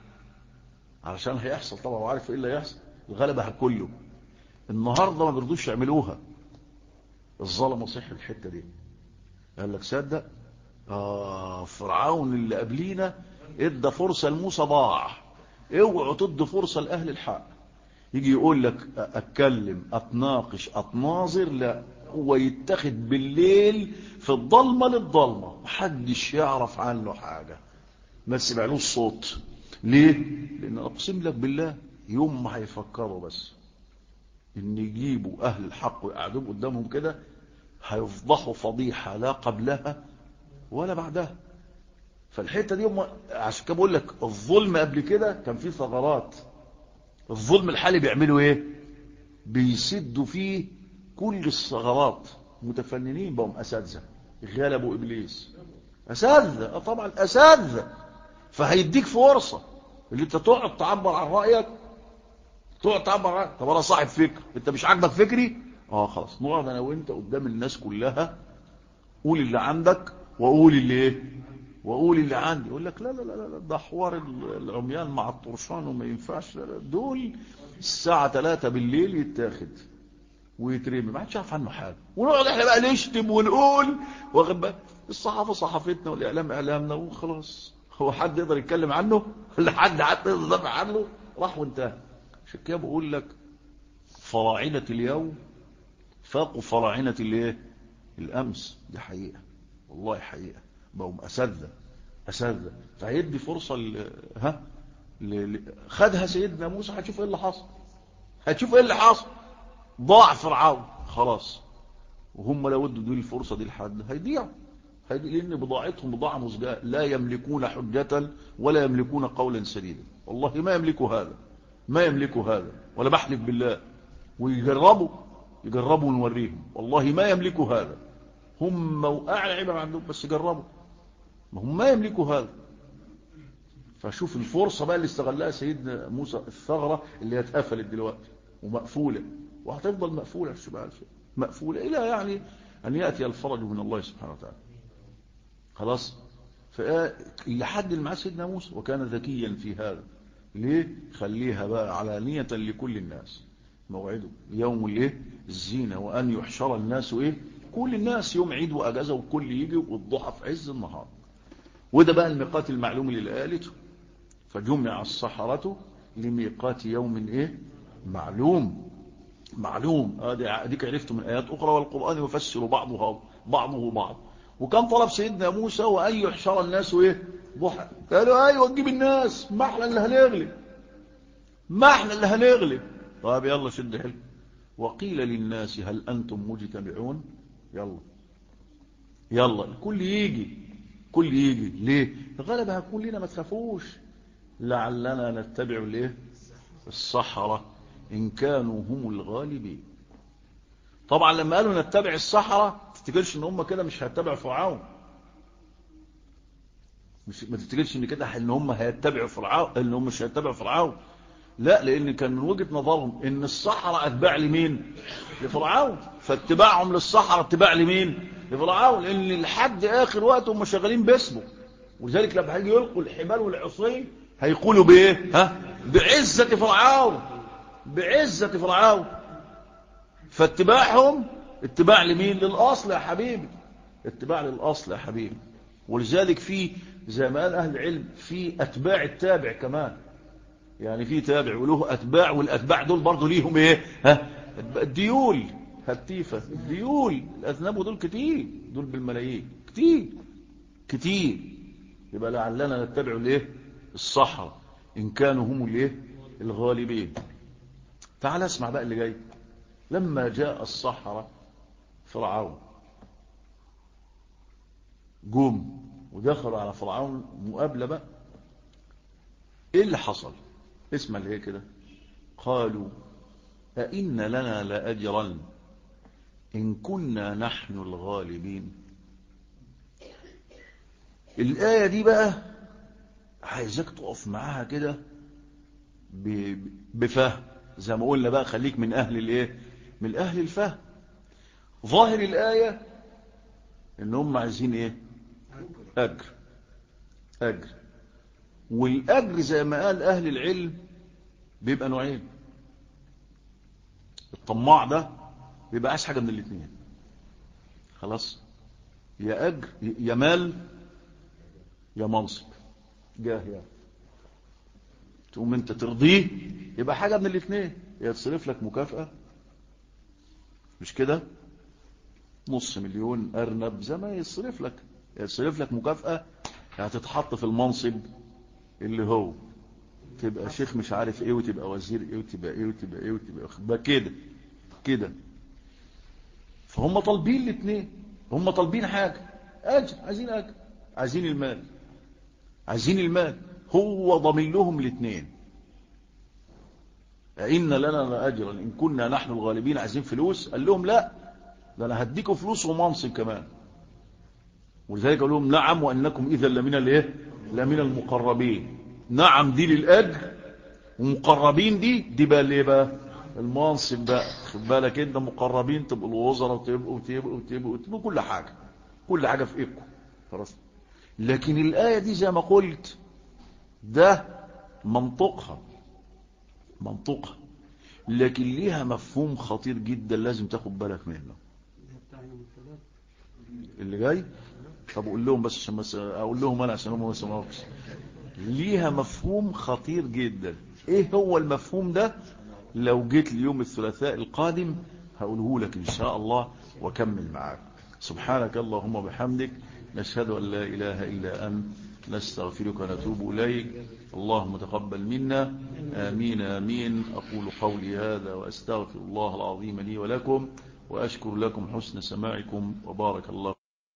علشان هيحصل طبعا وعارف إيه اللي هيحصل الغلبة كله النهاردة ما بيرضوش يعملوها الظلم صح الحتة دي قال لك صدق آه فرعون اللي قبلينا ادى فرصة لموسى ضاع اوعوا تدوا فرصة لأهل الحق يجي يقول لك اتكلم اتناقش اتناظر لا هو يتخذ بالليل في الضلمة للضلمة محدش يعرف عنه حاجة ما تسمعلوش صوت ليه لان اقسم لك بالله يوم ما هيفكروا بس ان يجيبوا اهل الحق ويقعدوا قدامهم كده هيفضحوا فضيحة لا قبلها ولا بعدها فالحتة دي هم عشان كده بقول لك الظلم قبل كده كان فيه ثغرات الظلم الحالي بيعملوا ايه بيسدوا فيه كل الثغرات متفننين بهم اساتذه غلبوا ابليس اساتذه طبعا اساتذه فهيديك فرصه اللي انت تقعد تعبر عن رايك تقعد تعبر عن طب انا صاحب فكر انت مش عاجبك فكري اه خلاص نقعد انا وانت قدام الناس كلها قول اللي عندك وقول اللي ايه واقول اللي عندي يقول لك لا لا لا لا ده حوار العميان مع الطرشان وما ينفعش لا لا دول الساعة 3 بالليل يتاخد ويترمي ما حدش يعرف عنه حاجة ونقعد احنا بقى نشتم ونقول واخد بالك الصحافة صحافتنا والاعلام اعلامنا وخلاص هو حد يقدر يتكلم عنه ولا حد حتى يقدر يدافع عنه راح وانتهى عشان كده بقول لك فراعنة اليوم فاقوا فراعنة الايه الامس دي حقيقة والله حقيقة بقوا اساتذه اساتذه فهيدي فرصه ل... ها ل... خدها سيدنا موسى هتشوف ايه اللي حصل هتشوف ايه اللي حصل ضاع فرعون خلاص وهم لو ادوا دي الفرصه دي لحد هيضيعوا هيضيع لان بضاعتهم بضاعه مزجاه لا يملكون حجه ولا يملكون قولا سديدا والله ما يملكوا هذا ما يملكوا هذا ولا بحلف بالله ويجربوا يجربوا ونوريهم والله ما يملكوا هذا هم وأعلى عبر عندهم بس جربوا ما هم ما يملكوا هذا فشوف الفرصة بقى اللي استغلها سيدنا موسى الثغرة اللي اتقفلت دلوقتي ومقفولة وهتفضل مقفولة مقفولة إلى يعني أن يأتي الفرج من الله سبحانه وتعالى خلاص لحد اللي معاه سيدنا موسى وكان ذكيا في هذا ليه خليها بقى علانية لكل الناس موعده يوم الايه الزينة وأن يحشر الناس ايه كل الناس يوم عيد وأجازة وكل يجي والضحى في عز النهار وده بقى الميقات المعلوم اللي قالته فجمع الصحرة لميقات يوم ايه معلوم معلوم اديك عرفته من آيات أخرى والقرآن يفسر بعضها بعضه بعض وكان طلب سيدنا موسى وأن يحشر الناس ايه ضحى قالوا ايوه تجيب الناس ما احنا اللي هنغلب ما احنا اللي هنغلب طيب يلا شد حلو وقيل للناس هل أنتم مجتمعون يلا يلا الكل يجي كل يجي ليه الغلبة هتكون لنا ما تخافوش لعلنا نتبع ليه الصحراء إن كانوا هم الغالبين طبعا لما قالوا نتبع الصحراء تفتكرش ان هم كده مش هيتبعوا فرعون مش ما تفتكرش ان كده ان هم هيتبعوا فرعون ان هم مش هيتبعوا فرعون لا لان كان من وجهة نظرهم ان الصحراء اتباع لمين لفرعون فاتباعهم للصحراء اتباع لمين لفرعون لان لحد اخر وقت هم شغالين باسمه ولذلك لما هيجي يلقوا الحبال والعصي هيقولوا بايه ها بعزة فرعون بعزة فرعون فاتباعهم اتباع لمين للاصل يا حبيبي اتباع للاصل يا حبيبي ولذلك في زي ما قال اهل العلم في اتباع التابع كمان يعني في تابع وله اتباع والاتباع دول برضه ليهم ايه ها الديول هتيفة الديول الاذناب دول كتير دول بالملايين كتير كتير يبقى لعلنا نتبع الايه الصحراء ان كانوا هم الايه الغالبين تعال اسمع بقى اللي جاي لما جاء الصحراء فرعون جم ودخلوا على فرعون مقابلة بقى ايه اللي حصل اسمع اللي هي كده قالوا أئن لنا لأجرا إن كنا نحن الغالبين الآية دي بقى عايزك تقف معاها كده بفهم زي ما قلنا بقى خليك من أهل الإيه من أهل الفهم ظاهر الآية إن هم عايزين إيه أجر أجر والأجر زي ما قال أهل العلم بيبقى نوعين الطماع ده بيبقى عايز حاجة من الاثنين خلاص يا أجر يا مال يا منصب جاه يا تقوم انت ترضيه يبقى حاجة من الاثنين يا تصرف لك مكافأة مش كده نص مليون أرنب زي ما يصرف لك يا تصرف لك مكافأة هتتحط في المنصب اللي هو تبقى شيخ مش عارف ايه وتبقى وزير ايه وتبقى ايه وتبقى ايه وتبقى بقى كده كده فهم طالبين الاثنين هم طالبين حاجة اجر عايزين اجر عايزين المال عايزين المال هو ضمن لهم الاثنين إن لنا أجرا إن كنا نحن الغالبين عايزين فلوس قال لهم لا ده أنا هديكم فلوس ومنصب كمان ولذلك قال لهم نعم وأنكم إذا لمن الايه لمن المقربين نعم دي للأجر ومقربين دي دي بقى ليه بقى المنصب بقى خد بالك انت مقربين تبقوا الوزراء وتبقوا وتبقوا وتبقوا وتبقوا كل حاجة كل حاجة في ايدكم خلاص لكن الآية دي زي ما قلت ده منطقها منطقها لكن ليها مفهوم خطير جدا لازم تاخد بالك منه اللي جاي طب اقول لهم بس عشان بس اقول لهم انا عشان هم ما يسمعوش ليها مفهوم خطير جدا ايه هو المفهوم ده لو جيت اليوم الثلاثاء القادم هقوله لك ان شاء الله واكمل معاك سبحانك اللهم وبحمدك نشهد ان لا اله الا انت نستغفرك ونتوب اليك اللهم تقبل منا امين امين اقول قولي هذا واستغفر الله العظيم لي ولكم واشكر لكم حسن سماعكم وبارك الله